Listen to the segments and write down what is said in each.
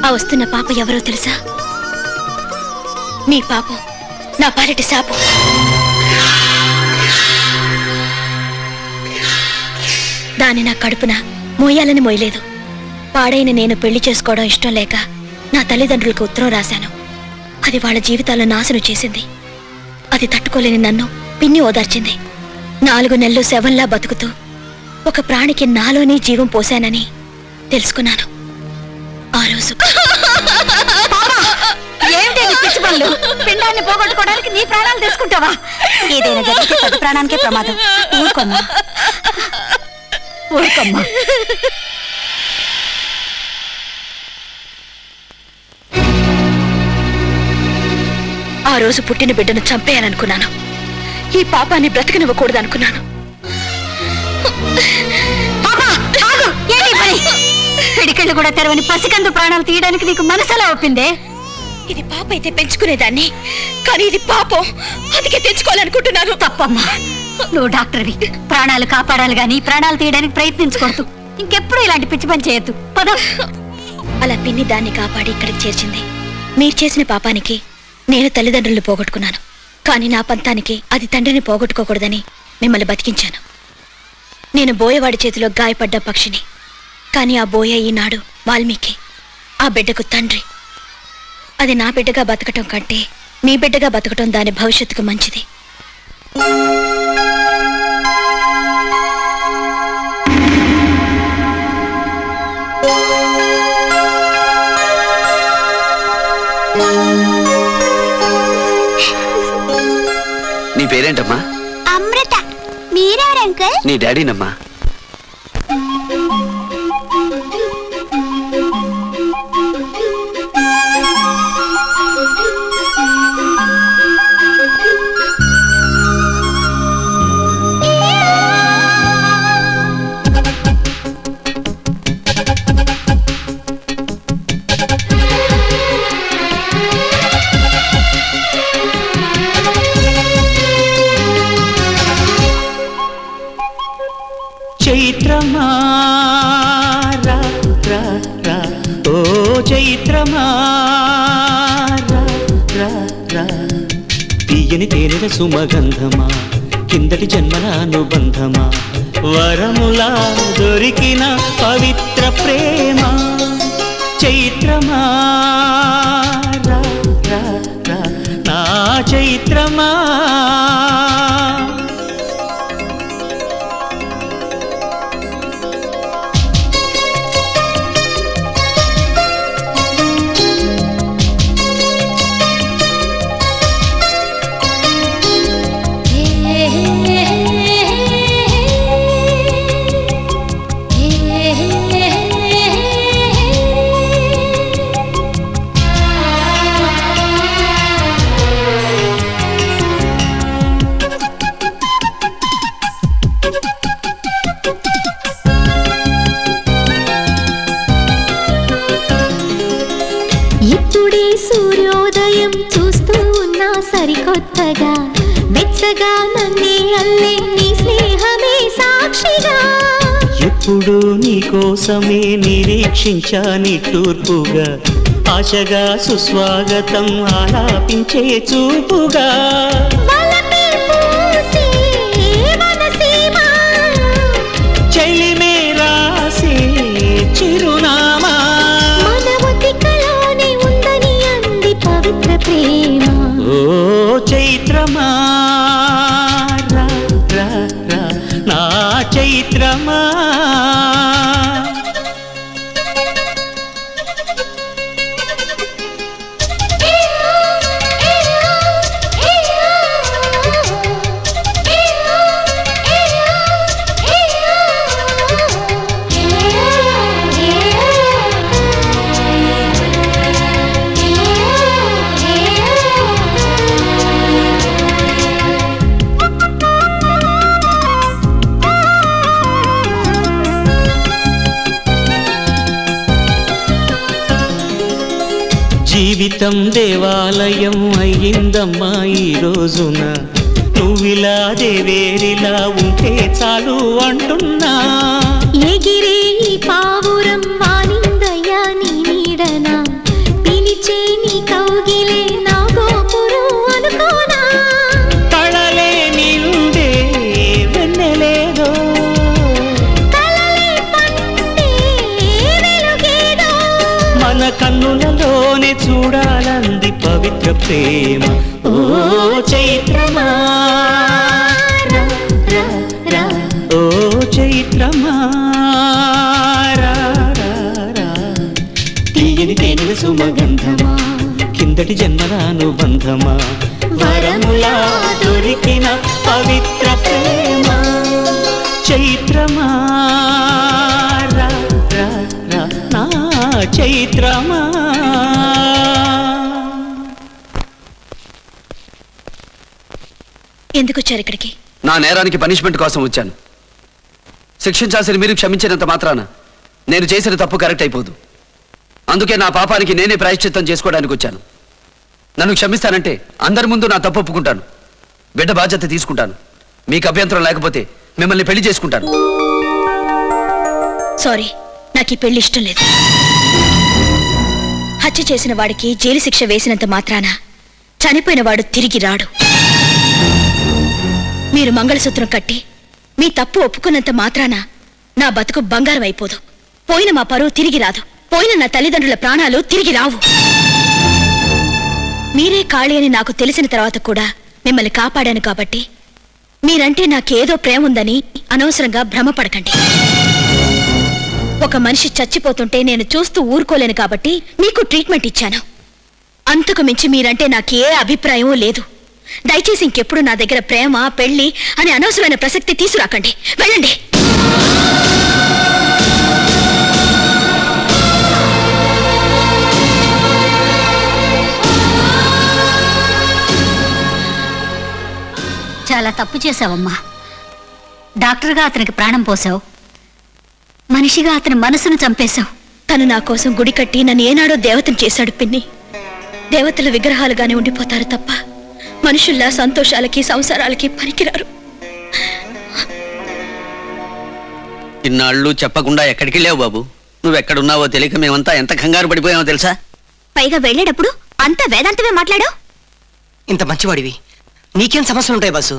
ఆ వస్తున్న పాప ఎవరో తెలుసా మీ పాపం నా పాలిటి శాపం దాన్ని నా కడుపున మోయాలని మోయలేదు పాడైన నేను పెళ్లి చేసుకోవడం ఇష్టం లేక నా తల్లిదండ్రులకు ఉత్తరం రాశాను అది వాళ్ళ జీవితాలను నాశనం చేసింది అది తట్టుకోలేని నన్ను పిన్ని ఓదార్చింది నాలుగు నెలలు శవంలా బతుకుతూ ఒక ప్రాణికి నాలోనే జీవం పోశానని తెలుసుకున్నాను ఆ రోజు ఏమిటి నీ పిచ్చి పనులు పిండాన్ని పోగొట్టుకోవడానికి నీ ప్రాణాలు తీసుకుంటావా ఏదైనా జరిగితే పెద్ద ప్రాణానికే ప్రమాదం ఊరుకోమ్మా ఊరుకోమ్మా ఆ రోజు పుట్టిన బిడ్డను చంపేయాలనుకున్నాను ఈ పాపాన్ని బ్రతకనివ్వకూడదు అనుకున్నాను ఏంటి పని పిడికిళ్ళు కూడా తెరవని పసికందు ప్రాణాలు తీయడానికి నీకు మనసులా ఒప్పిందే ఇది పాప అయితే పెంచుకునేదాన్ని కానీ ఇది పాపం అందుకే తెచ్చుకోవాలనుకుంటున్నాను తప్పమ్మా నువ్వు డాక్టర్వి ప్రాణాలు కాపాడాలి గాని ప్రాణాలు తీయడానికి ప్రయత్నించకూడదు ఇంకెప్పుడు ఇలాంటి పిచ్చి పని చేయొద్దు పద అలా పిన్ని దాన్ని కాపాడి ఇక్కడికి చేర్చింది మీరు చేసిన పాపానికి నేను తల్లిదండ్రులు పోగొట్టుకున్నాను కానీ నా పంతానికి అది తండ్రిని పోగొట్టుకోకూడదని మిమ్మల్ని బతికించాను నేను బోయవాడి చేతిలో గాయపడ్డ పక్షిని కానీ ఆ బోయ ఈనాడు వాల్మీకి ఆ బిడ్డకు తండ్రి అది నా బిడ్డగా బతకటం కంటే మీ బిడ్డగా బతకటం దాని భవిష్యత్తుకు మంచిది నీ పేరేంటమ్మా అమృత మీరెవరు అంకుల్ నీ డాడీనమ్మా చైత్రమా రా, రా, రా, ఓ చైత్రమా రా, రా, రా. తీయని తేనెల సుమగంధమా కిందటి జన్మల అనుబంధమా వరములా దొరికిన పవిత్ర ప్రేమ చైత్రమా రా, రా, రా, నా చైత్రమా ఇప్పుడే సూర్యోదయం చూస్తూ ఉన్నా సరికొత్తగా వెచ్చగా నన్నే అల్లే నీ స్నేహమే సాక్షిగా ఎప్పుడు నీ కోసమే నిరీక్షించా నిట్టూర్పుగా ఆశగా సుస్వాగతం ఆలాపించే చూపుగా వలపే పూసే వనసీమ, చెలిమే రాసే చిరునామా మన ఉతికలోనే ఉందని అంది పవిత్ర ప్రేమ ఓ చైత్రమా రా, రా, రా, నా చైత్రమా జీవితం దేవాలయం అయ్యిందమ్మా ఈ రోజున నువ్విలా దేవేరిలా ఉంటే చాలు అంటున్నా ఎగిరే ఈ పావురం వాలిందయ్యా నీ నీడన పవిత్ర ప్రేమ ఓ చైత్రమా రా, రా, రా. ఓ చైత్రమా రా, రా, రా. తీయని తేనెల సుమగంధమా కిందటి జన్మరాను బంధమా వరములా దొరికిన పవిత్ర ప్రేమ చైత్రమా రా, రా, రా, నా చైత్రమా ఎందుకు వచ్చారు ఇక్కడికి నా నేరానికి పనిష్మెంట్ కోసం వచ్చాను శిక్షించాల్సిన మీరు క్షమించినంత మాత్రాన నేను చేసిన తప్పు కరెక్ట్ అయిపోదు అందుకే నా పాపానికి నేనే ప్రాయశ్చిత్తం చేసుకోవడానికి వచ్చాను నన్ను క్షమిస్తానంటే అందరి ముందు నా తప్పు ఒప్పుకుంటాను బిడ్డ బాధ్యత తీసుకుంటాను మీకు అభ్యంతరం లేకపోతే మిమ్మల్ని పెళ్లి చేసుకుంటాను సారీ నాకు ఈ పెళ్లి ఇష్టం లేదు హత్య చేసిన వాడికి జైలు శిక్ష వేసినంత మాత్రాన చనిపోయిన వాడు తిరిగి రాడు మీరు మంగళసూత్రం కట్టి మీ తప్పు ఒప్పుకున్నంత మాత్రాన నా బతుకు బంగారం అయిపోదు పోయిన మా పరువు తిరిగి రాదు పోయిన నా తల్లిదండ్రుల ప్రాణాలు తిరిగి రావు మీరే ఖాళీ అని నాకు తెలిసిన తర్వాత కూడా మిమ్మల్ని కాపాడాను కాబట్టి మీరంటే నాకేదో ప్రేమ ఉందని అనవసరంగా భ్రమపడకండి ఒక మనిషి చచ్చిపోతుంటే నేను చూస్తూ ఊరుకోలేను కాబట్టి మీకు ట్రీట్మెంట్ ఇచ్చాను అంతకు మించి మీరంటే నాకు ఏ అభిప్రాయం లేదు దయచేసి ఇంకెప్పుడు నా దగ్గర ప్రేమ పెళ్లి అని అనవసరమైన ప్రసక్తి తీసుకురాకండి వెళ్ళండి చాలా తప్పు చేశావమ్మా డాక్టర్గా అతనికి ప్రాణం పోసావు మనిషిగా అతని మనసును చంపేశావు తను నా కోసం గుడి కట్టి నన్ను ఏనాడో దేవతను చేశాడు పిన్ని దేవతల విగ్రహాలుగానే ఉండిపోతారు తప్ప మనుషుల్లా సంతోషాలకి సంసారాలకి పనికిరారు ఇన్నాళ్ళు చెప్పకుండా ఎక్కడికి వెళ్ళావు బాబు నువ్వెక్కడున్నావో తెలియక మేమంతా ఎంత కంగారు పడిపోయామో తెలుసా పైగా వెళ్ళేటప్పుడు అంతా వేదాంతమే మాట్లాడావు ఇంత మంచివాడివి నీకేం సమస్యలు ఉంటాయి బస్సు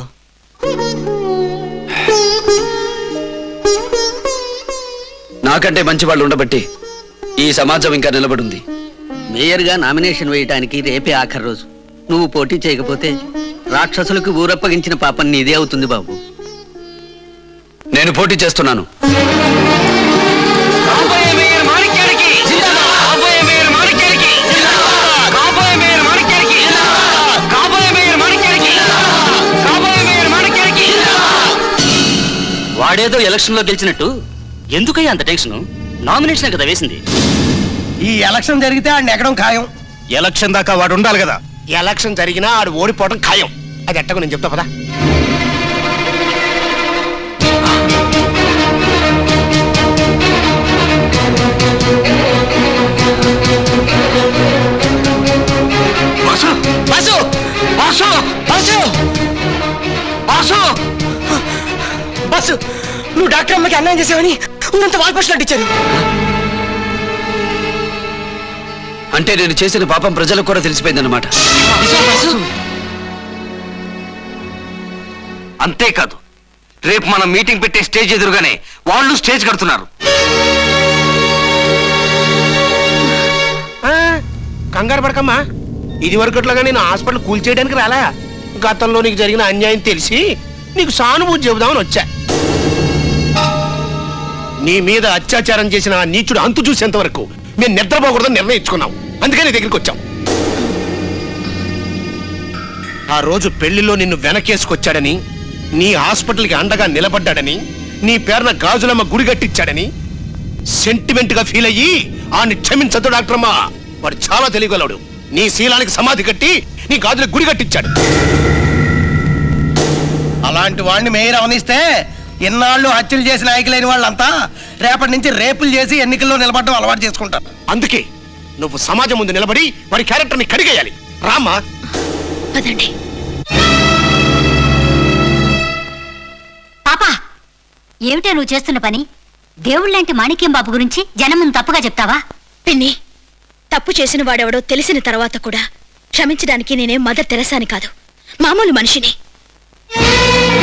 నాకంటే మంచి వాళ్ళు ఉండబట్టి ఈ సమాజం ఇంకా నిలబడింది మేయర్గా నామినేషన్ వేయటానికి రేపే ఆఖరి రోజు నువ్వు పోటీ చేయకపోతే రాక్షసులకు ఊరప్పగించిన పాపం నీదే అవుతుంది బాబు నేను పోటీ చేస్తున్నాను వాడేదో ఎలక్షన్ లో గెలిచినట్టు ఎందుకయ్యా అంత టెన్షన్ నామినేషన్ కదా వేసింది ఈ ఎలక్షన్ జరిగితే ఆడిని ఎక్కడం ఖాయం ఎలక్షన్ దాకా వాడు ఉండాలి కదా ఎలక్షన్ జరిగినా ఆడు ఓడిపోవడం ఖాయం అది ఎట్టకు నేను చెప్తా పదా bus bus bus bus bus bus నువ్వు డాక్టర్ అమ్మకి అన్యాయం చేసావని ఉన్నంత వాల్పోసినట్టు ఇచ్చారు అంటే నేను చేసిన పాపం ప్రజలకు కూడా తెలిసిపోయిందన్నమాట అంతేకాదు రేపు మనం మీటింగ్ పెట్టే స్టేజ్ ఎదురుగానే వాళ్ళు స్టేజ్ కడుతున్నారు కంగారు పడకమ్మా ఇది వరకట్లాగా నేను హాస్పిటల్ కూల్చేయడానికి రాలా గతంలో నీకు జరిగిన అన్యాయం తెలిసి నీకు సానుభూతి చెబుదామని వచ్చా నీ మీద అత్యాచారం చేసిన ఆ నీచుడు అంతు చూసేంత వరకు మేము నిద్రపోకూడదని నిర్ణయించుకున్నాం అందుకే నీ దగ్గరికి వచ్చాం ఆ రోజు పెళ్లిలో నిన్ను వెనకేసుకొచ్చాడని నీ హాస్పిటల్కి అండగా నిలబడ్డాడని నీ పేరున గాజులమ్మ గుడి కట్టించాడని సెంటిమెంట్ గా ఫీల్ అయ్యి ఆని క్షమించద్దు డాక్టర్ అమ్మా వాడు చాలా తెలియగలడు నీ శీలానికి సమాధి కట్టి నీ గాజులకు గుడి కట్టించాడు అలాంటి వాడిని మేయర్ అవనిస్తే ఇన్నాళ్ళు హత్యలు చేసిన నాయకులైన వాళ్ళంతా రేపటి నుంచి రేపులు చేసి ఎన్నికల్లో నిలబడడం అలవాటు చేసుకుంటారు అందుకే నువ్వు సమాజం ముందు నిలబడి వాడి క్యారెక్టర్ని కడిగేయాలి రామ్మా పదండి పాపా ఏమిటే నువ్వు చేస్తున్న పని దేవుళ్ళంటి మాణిక్యం బాబు గురించి జనం ముందు తప్పుగా చెప్తావా పిన్ని తప్పు చేసిన వాడెవడో తెలిసిన తర్వాత కూడా క్షమించడానికి నేనే మదర్ తెరసాని కాదు మామూలు మనిషిని